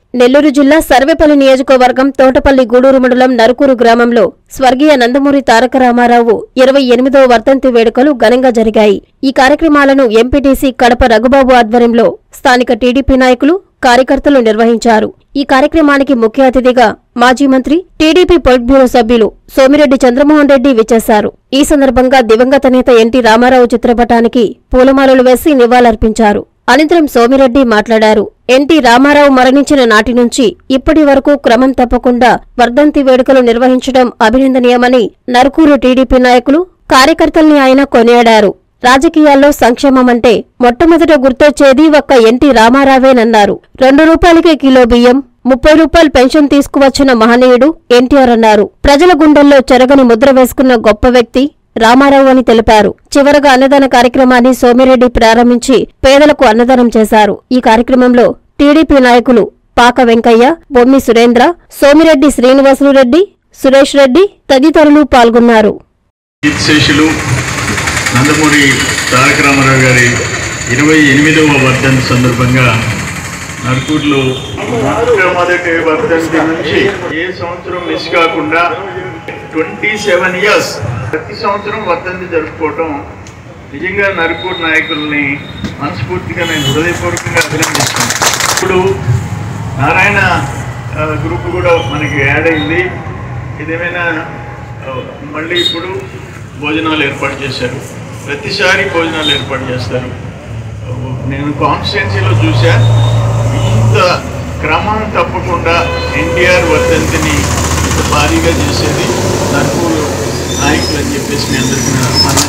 నెల్లూరు జిల్లా సర్వేపల్లి నియోజకవర్గం తోటపల్లి గూడూరు మండలం నరుకూరు గ్రామంలో స్వర్గీయ నందమూరి తారక రామారావు ఇరవై ఎనిమిదవ వర్ధంతి వేడుకలు ఘనంగా జరిగాయి ఈ కార్యక్రమాలను ఎంపీటీసీ కడప రఘుబాబు ఆధ్వర్యంలో స్థానిక టీడీపీ నాయకులు కార్యకర్తలు నిర్వహించారు ఈ కార్యక్రమానికి ముఖ్య అతిథిగా మాజీ మంత్రి టీడీపీ పొలిట్ బ్యూరో సభ్యులు సోమిరెడ్డి చంద్రమోహన్ రెడ్డి విచ్చేశారు ఈ సందర్భంగా దివంగత నేత ఎన్టీ రామారావు చిత్రపటానికి పూలమాలలు వేసి నివాళులర్పించారు అనంతరం సోమిరెడ్డి మాట్లాడారు ఎన్టీ రామారావు మరణించిన నాటి నుంచి ఇప్పటి వరకు క్రమం తప్పకుండా వర్ధంతి వేడుకలు నిర్వహించడం అభినందనీయమని నరుకూరు టీడీపీ నాయకులు కార్యకర్తల్ని ఆయన కొనియాడారు రాజకీయాల్లో సంక్షేమం అంటే మొట్టమొదట గుర్తొచ్చేది ఒక్క ఎన్టీ రామారావేనన్నారు రెండు రూపాయలకే కిలో బియ్యం ముప్పై రూపాయలు పెన్షన్ తీసుకువచ్చిన మహనీయుడు ఎన్టీఆర్ అన్నారు ప్రజల గుండెల్లో చెరగని ముద్ర వేసుకున్న గొప్ప వ్యక్తి రామారావు అని తెలిపారు చివరగా అన్నదాన కార్యక్రమాన్ని సోమిరెడ్డి ప్రారంభించి పేదలకు అన్నదానం చేశారు ఈ కార్యక్రమంలో టీడీపీ నాయకులు పాక వెంకయ్య బొమ్మి సురేంద్ర సోమిరెడ్డి శ్రీనివాసులు రెడ్డి సురేష్ రెడ్డి తదితరులు పాల్గొన్నారు శేషులు నందమూరి తారక రామారావు గారి ఇరవై ఎనిమిదవ వర్ధంతి సందర్భంగా నర్కూర్లో మొట్టమొదటి వర్ధంతి నుంచి ఏ సంవత్సరం మిస్ కాకుండా ట్వంటీ సెవెన్ ఇయర్స్ ప్రతి సంవత్సరం వర్ధంతి జరుపుకోవటం నిజంగా నరుకూరు నాయకుల్ని మనస్ఫూర్తిగా నేను హృదయపూర్వకంగా అభినందిస్తున్నాను ఇప్పుడు నారాయణ ఆ, గ్రూప్ కూడా మనకి యాడ్ అయింది ఇదేమైనా ఆ, మళ్ళీ ఇప్పుడు భోజనాలు ఏర్పాటు చేశారు ప్రతిసారి భోజనాలు ఏర్పాటు చేస్తారు ఆ, నేను కాన్స్టిట్యున్సీలో చూసా ఇంత క్రమం తప్పకుండా ఎన్టీఆర్ వర్ధంతిని ఇంత భారీగా చేసేది నలుగురు నాయకులు అని చెప్పేసి మీ అందరికీ నేను మనం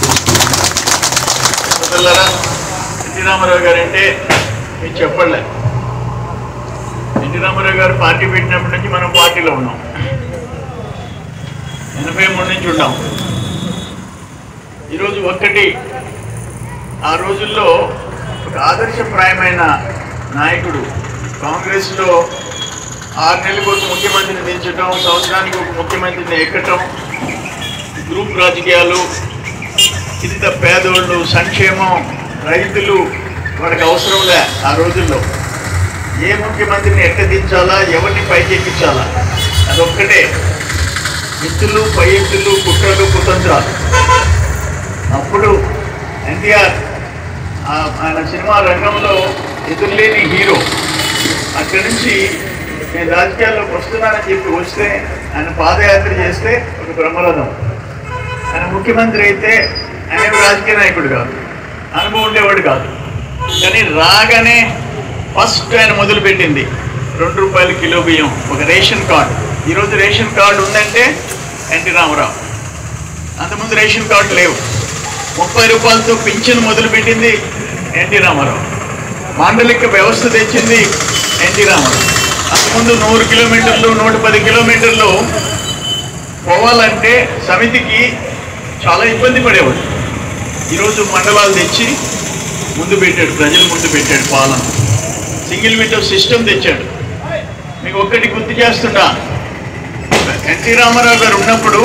సోదరులారా ఎన్టీ రామారావు గారు అంటే మీకు చెప్పలే ఎన్టీ రామారావు గారు పార్టీ పెట్టినప్పటి నుంచి మనం పార్టీలో ఉన్నాం ఎనభై మూడు నుంచి ఉన్నాం ఈరోజు ఒక్కటి ఆ రోజుల్లో ఒక ఆదర్శప్రాయమైన నాయకుడు కాంగ్రెస్లో ఆరు నెలలకు ఒక ముఖ్యమంత్రిని దించడం సంవత్సరానికి ఒక ముఖ్యమంత్రిని ఎక్కటం గ్రూప్ రాజకీయాలు ఇంత పేదోళ్ళు సంక్షేమం రైతులు వాళ్ళకి అవసరంలే ఆ రోజుల్లో ఏ ముఖ్యమంత్రిని ఎట్ట దించాలా ఎవరిని పైకి ఎక్కించాలా అదొక్కటే ఎత్తులు పై ఎత్తులు కుట్రలు కుతంత్రాలు అప్పుడు ఎన్టీఆర్ ఆయన సినిమా రంగంలో ఎదురులేని హీరో అక్కడి నుంచి నేను రాజకీయాల్లోకి వస్తున్నానని చెప్పి వస్తే ఆయన పాదయాత్ర చేస్తే ఒక బ్రహ్మరథం ఆయన ముఖ్యమంత్రి అయితే ఆయన రాజకీయ నాయకుడు కాదు అనుభవం ఉండేవాడు కాదు కానీ రాగానే ఫస్ట్ ఆయన మొదలుపెట్టింది రెండు రూపాయల కిలో బియ్యం ఒక రేషన్ కార్డు ఈరోజు రేషన్ కార్డు ఉందంటే ఎన్టీ రామారావు అంతకుముందు రేషన్ కార్డు లేవు ముప్పై రూపాయలతో పింఛను మొదలుపెట్టింది ఎన్టీ రామారావు మాండలిక వ్యవస్థ తెచ్చింది ఎన్టీ రామారావు అంతకుముందు నూరు కిలోమీటర్లు నూట పది కిలోమీటర్లు పోవాలంటే సమితికి చాలా ఇబ్బంది పడేవాడు ఈరోజు మండలాలు తెచ్చి ముందు పెట్టాడు ప్రజల ముందు పెట్టాడు పాలన సింగిల్ విండో సిస్టమ్ తెచ్చాడు మీకు ఒక్కటి గుర్తు చేస్తుంటా ఎన్టీ రామారావు గారు ఉన్నప్పుడు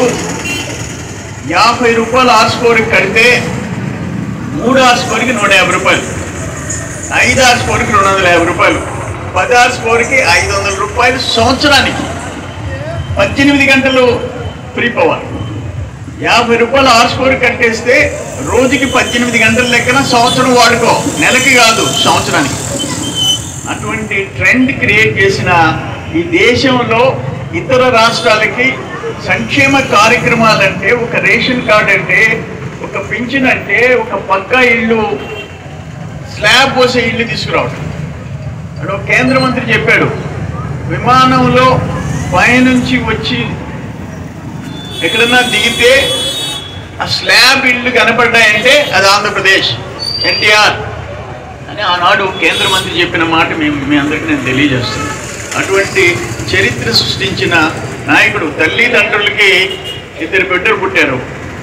యాభై రూపాయలు ఆర్ స్కోర్కి కడితే మూడు ఆర్ స్కోర్కి నూట యాభై రూపాయలు ఐదు ఆర్ స్కోర్కి రెండు వందల యాభై రూపాయలు పది ఆర్ స్కోర్కి ఐదు వందల రూపాయలు సంవత్సరానికి పద్దెనిమిది గంటలు ఫ్రీ పవర్ యాభై రూపాయలు ఆర్ స్కోర్ కట్టేస్తే రోజుకి పద్దెనిమిది గంటల లెక్కన సంవత్సరం వాడుకో నెలకి కాదు సంవత్సరానికి అటువంటి ట్రెండ్ క్రియేట్ చేసిన ఈ దేశంలో ఇతర రాష్ట్రాలకి సంక్షేమ కార్యక్రమాలంటే ఒక రేషన్ కార్డ్ అంటే ఒక పింఛన్ అంటే ఒక పక్కా ఇల్లు స్లాబ్ పోసే ఇల్లు తీసుకురావడం అక్కడ ఒక కేంద్ర మంత్రి చెప్పాడు విమానంలో పైనుంచి వచ్చి ఎక్కడన్నా దిగితే ఆ స్లాబ్ ఇల్లు కనపడ్డాయంటే అది ఆంధ్రప్రదేశ్ ఎన్టీఆర్ అని ఆనాడు కేంద్ర మంత్రి చెప్పిన మాట మేము మీ అందరికీ నేను తెలియజేస్తున్నాను అటువంటి చరిత్ర సృష్టించిన నాయకుడు తల్లిదండ్రులకి ఇద్దరు బిడ్డలు పుట్టారు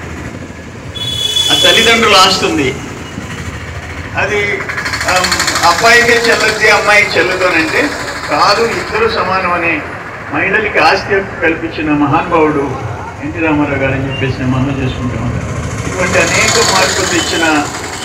ఆ తల్లిదండ్రులు ఆస్తుంది అది ఆమ్, అబ్బాయికే చెల్లద్ది అమ్మాయికి చెల్లదు అని అంటే కాదు ఇద్దరు సమానం అనే మహిళలకి ఆస్తి హక్కు కల్పించిన మహానుభావుడు ఎన్టీ రామారావు గారు అని చెప్పేసి నేను మనం చేసుకుంటాం ఇటువంటి అనేక మార్పులు తెచ్చిన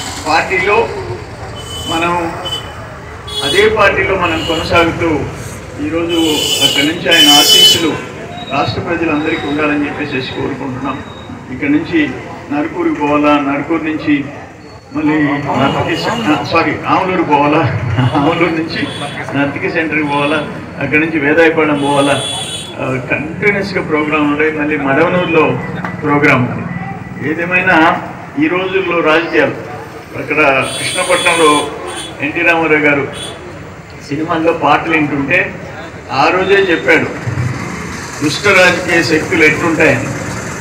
పార్టీలో మనం అదే పార్టీలో మనం కొనసాగుతూ ఈరోజు అక్కడి నుంచి ఆయన ఆశీస్సులు రాష్ట్ర ప్రజలందరికీ ఉండాలని చెప్పేసి కోరుకుంటున్నాం ఇక్కడ నుంచి నరుకూరుకి పోవాలా నరుకూరు నుంచి మళ్ళీ నర్తకి సారీ ఆవులూరు పోవాలా ఆవులూరు నుంచి నర్తకి సెంటర్కి పోవాలా అక్కడి నుంచి వేదాయపాలెం పోవాలా కంటిన్యూస్గా ప్రోగ్రాం ఉన్నాయి మళ్ళీ మడవనూరులో ప్రోగ్రాం ఉంది ఏదేమైనా ఈ రోజుల్లో రాజకీయాలు అక్కడ కృష్ణపట్నంలో ఎన్టీ రామారావు గారు సినిమాల్లో పాటలు వింటుంటే ఆ రోజే చెప్పాడు దుష్ట రాజకీయ శక్తులు ఎట్లుంటాయని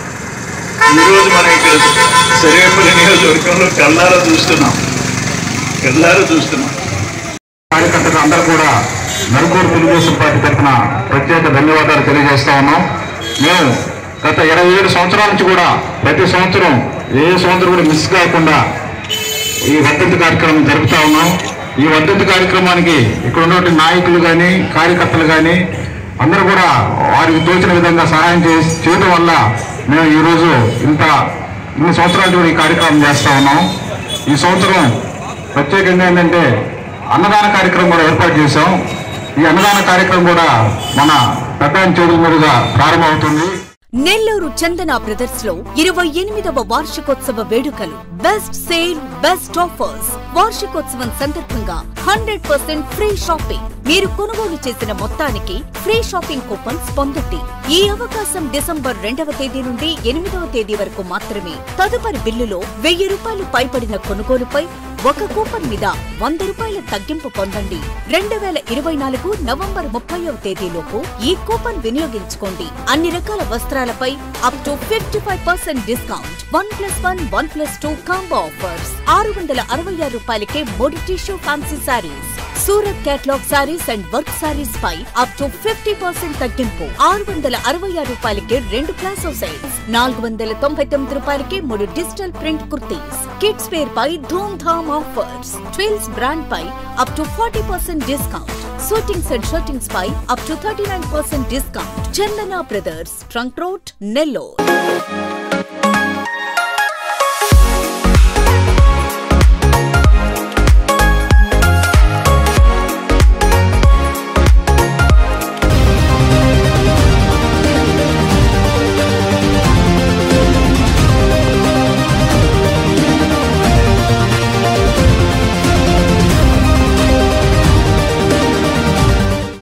ఈరోజు మనం ఇక్కడ సర్వేపల్లి నియోజకవర్గంలో కల్లారా చూస్తున్నాం కల్లారా చూస్తున్నాం కార్యకర్తలు అందరూ కూడా నలుగురు తెలుగుదేశం పార్టీ తరఫున ప్రత్యేక ధన్యవాదాలు తెలియజేస్తా ఉన్నాం మేము గత ఇరవై ఏడు సంవత్సరాల నుంచి కూడా ప్రతి సంవత్సరం ఏ సంవత్సరం కూడా మిస్ కాకుండా ఈ వర్ధంతి కార్యక్రమం జరుపుతా ఉన్నాం ఈ వర్ధంతి కార్యక్రమానికి ఇక్కడ ఉన్నటువంటి నాయకులు కానీ కార్యకర్తలు కానీ అందరూ కూడా వారికి తోచిన విధంగా సహాయం చేసి చేయడం వల్ల మేము ఈరోజు ఇంత ఇన్ని సంవత్సరాల నుంచి కూడా ఈ కార్యక్రమం చేస్తా ఉన్నాం ఈ సంవత్సరం ప్రత్యేకంగా ఏంటంటే అన్నదాన కార్యక్రమం కూడా ఏర్పాటు చేశాం ఈ అన్నదాన కార్యక్రమం కూడా మన పెద్ద చేతుల మీదుగా ప్రారంభమవుతుంది నెల్లూరు చందన బ్రదర్స్ లో ఇరవై ఎనిమిదవ వార్షికోత్సవ వేడుకలు బెస్ట్ సేల్ బెస్ట్ ఆఫర్స్ వార్షికోత్సవం సందర్భంగా హండ్రెడ్ పర్సెంట్ ఫ్రీ షాపింగ్ మీరు కొనుగోలు చేసిన మొత్తానికి ఫ్రీ షాపింగ్ కూపన్స్ పొందండి ఈ అవకాశం డిసెంబర్ రెండవ తేదీ నుండి ఎనిమిదవ తేదీ వరకు మాత్రమే తదుపరి బిల్లులో వెయ్యి రూపాయలు పైబడిన కొనుగోలుపై ఒక కూపన్ మీద వంద రూపాయల తగ్గింపు పొందండి రెండు వేల ఇరవై నాలుగు నవంబర్ ముప్పైవ తేదీలోపు ఈ కూపన్ వినియోగించుకోండి అన్ని రకాల వస్త్రాలపై up to fifty five percent discount one plus one one plus two combo offers ఆరు వందల అరవై ఆరు రూపాయలకే మూడు tissue fancy saris Surat catalogue saris and work saris పై అప్ టు ఫిఫ్టీ పర్సెంట్ తగ్గింపు ఆరు వందల అరవై ఆరు రూపాయలకి రెండు ప్లాసో సెట్స్ నాలుగు వందల తొంభై తొమ్మిది రూపాయలకి మూడు digital print kurtis kids wear పై ధూమ్ ధామ్ ఆఫర్స్ ట్విల్స్ బ్రాండ్ పై up to forty percent discount suitings and shirtings పై up to thirty nine percent discount Chandana Brothers Trunk Road Nellore